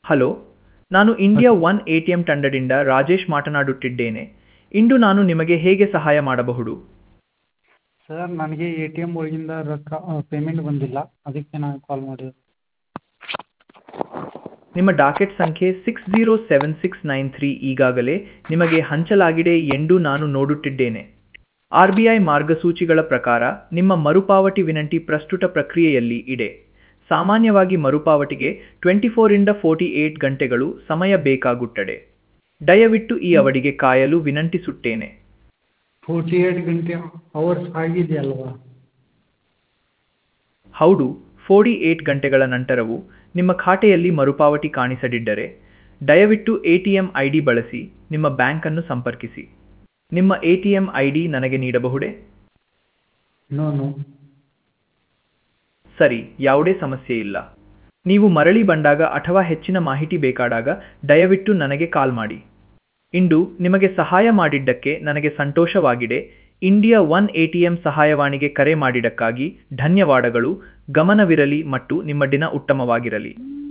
hello ನಾನು India one A T M ತಂಡದಿಂದ ರಾಜೇಶ್ ಮಾತನಾಡುತ್ತಿದ್ದೇನೆ ಇಂದು ನಾನು ನಿಮಗೆ ಹೇಗೆ ಸಹಾಯ ಮಾಡಬಹುದು ಸರ್ ನನಗೆ ಎ ಟಿ ಎಮ್ ಒಳಗಿಂದ ರೊಕ್ಕ ಪೇಮೆಂಟ್ ಬಂದಿಲ್ಲ ಅದಕ್ಕೆ ನಾನು ಕಾಲ್ ಮಾಡಿರೋದು ನಿಮ್ಮ ಡಾಕೆಟ್ ಸಂಖ್ಯೆ six zero seven six nine three ಈಗಾಗಲೇ ನಿಮಗೆ ಹಂಚಲಾಗಿದೆ ಎಂದು ನಾನು ನೋಡುತ್ತಿದ್ದೇನೆ ಆರ್ ಬಿ ಐ ಮಾರ್ಗಸೂಚಿಗಳ ಪ್ರಕಾರ ನಿಮ್ಮ ಮರುಪಾವತಿ ವಿನಂತಿ ಪ್ರಸ್ತುತ ಪ್ರಕ್ರಿಯೆಯಲ್ಲಿ ಇದೆ ಸಾಮಾನ್ಯವಾಗಿ ಮರುಪಾವತಿಗೆ ಟ್ವೆಂಟಿ ಫೋರಿಂದ ಫೋರ್ಟಿ ಏಟ್ ಗಂಟೆಗಳು ಸಮಯ ಬೇಕಾಗುತ್ತದೆ ದಯವಿಟ್ಟು ಈ ಅವಧಿಗೆ ಕಾಯಲು ವಿನಂತಿಸುತ್ತೇನೆ ಫೋರ್ಟಿ ಏಟ್ ಗಂಟೆ ಅವರ್ಸ್ ಆಗಿದೆಯಲ್ವಾ ಹೌದು ಫೋರ್ಟಿ ಏಟ್ ಗಂಟೆಗಳ ನಂತರವೂ ನಿಮ್ಮ ಖಾತೆಯಲ್ಲಿ ಮರುಪಾವತಿ ಕಾಣಿಸದಿದ್ದರೆ ದಯವಿಟ್ಟು A T M I D ಬಳಸಿ ನಿಮ್ಮ ಬ್ಯಾಂಕನ್ನು ಸಂಪರ್ಕಿಸಿ ನಿಮ್ಮ A T M I D ನನಗೆ ನೀಡಬಹುದೇ ನೋ ನೋ ಸರಿ ಯಾವುದೇ ಸಮಸ್ಯೆ ಇಲ್ಲ ನೀವು ಮರಳಿ ಬಂದಾಗ ಅಥವಾ ಹೆಚ್ಚಿನ ಮಾಹಿತಿ ಬೇಕಾದಾಗ ದಯವಿಟ್ಟು ನನಗೆ ಕಾಲ್ ಮಾಡಿ ಇಂದು ನಿಮಗೆ ಸಹಾಯ ಮಾಡಿದ್ದಕ್ಕೆ ನನಗೆ ಸಂತೋಷವಾಗಿದೆ India one A T M ಸಹಾಯವಾಣಿಗೆ ಕರೆ ಮಾಡಿದ್ದಕ್ಕಾಗಿ ಧನ್ಯವಾದಗಳು ಗಮನವಿರಲಿ ಮತ್ತು ನಿಮ್ಮ ದಿನ ಉತ್ತಮವಾಗಿರಲಿ